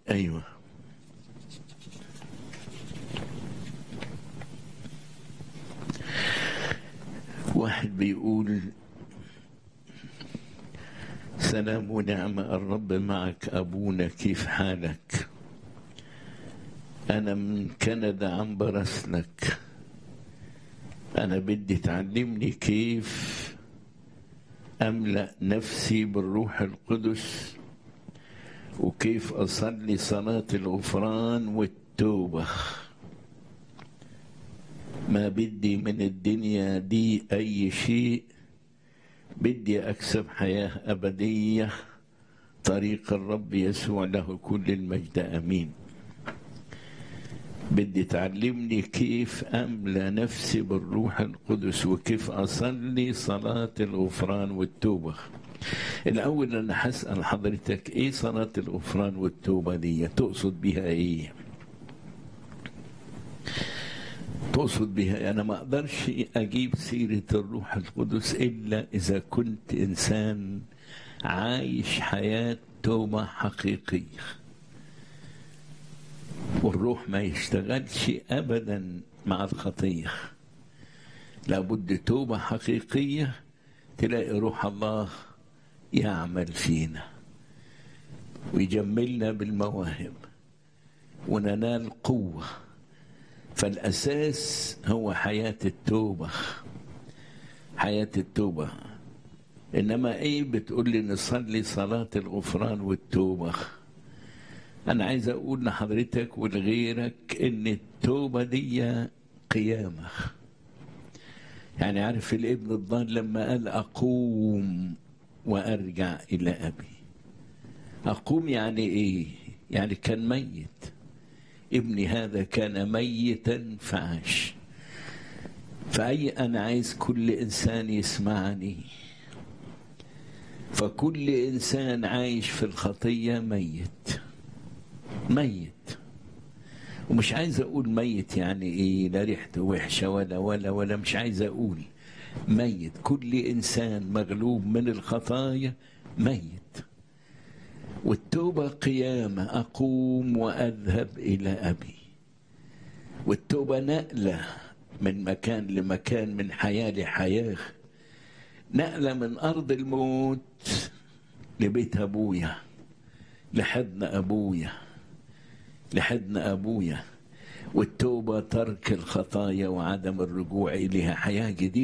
ايوه واحد بيقول سلام ونعمة الرب معك أبونا كيف حالك أنا من كندا عم برسلك أنا بدي تعلمني كيف أملأ نفسي بالروح القدس وكيف أصلي صلاة الغفران والتوبة ما بدي من الدنيا دي أي شيء بدي أكسب حياة أبدية طريق الرب يسوع له كل المجد أمين بدي تعلمني كيف أملى نفسي بالروح القدس وكيف أصلي صلاة الغفران والتوبة الأول أنا حسأل حضرتك إيه صلاة الغفران والتوبة دي تقصد بها إيه تقصد بها أنا ما أقدرش أجيب سيرة الروح القدس إلا إذا كنت إنسان عايش حياة توبة حقيقية والروح ما يشتغلش أبدا مع الخطية لابد توبة حقيقية تلاقي روح الله يعمل فينا ويجملنا بالمواهب وننال قوه فالأساس هو حياة التوبة حياة التوبة إنما إيه بتقول لي نصلي صلاة الغفران والتوبة أنا عايز أقول لحضرتك ولغيرك إن التوبة دي قيامة يعني عارف الابن الضال لما قال أقوم وأرجع إلى أبي أقوم يعني إيه يعني كان ميت ابني هذا كان ميتا فعاش فأي أنا عايز كل إنسان يسمعني فكل إنسان عايش في الخطية ميت ميت ومش عايز أقول ميت يعني إيه لا ريحته وحشة ولا ولا ولا مش عايز أقول ميت كل إنسان مغلوب من الخطايا ميت والتوبة قيامة أقوم وأذهب إلى أبي والتوبة نقلة من مكان لمكان من حياة لحياة نقلة من أرض الموت لبيت أبويا لحضن أبويا لحضن أبويا والتوبة ترك الخطايا وعدم الرجوع إليها حياة جديدة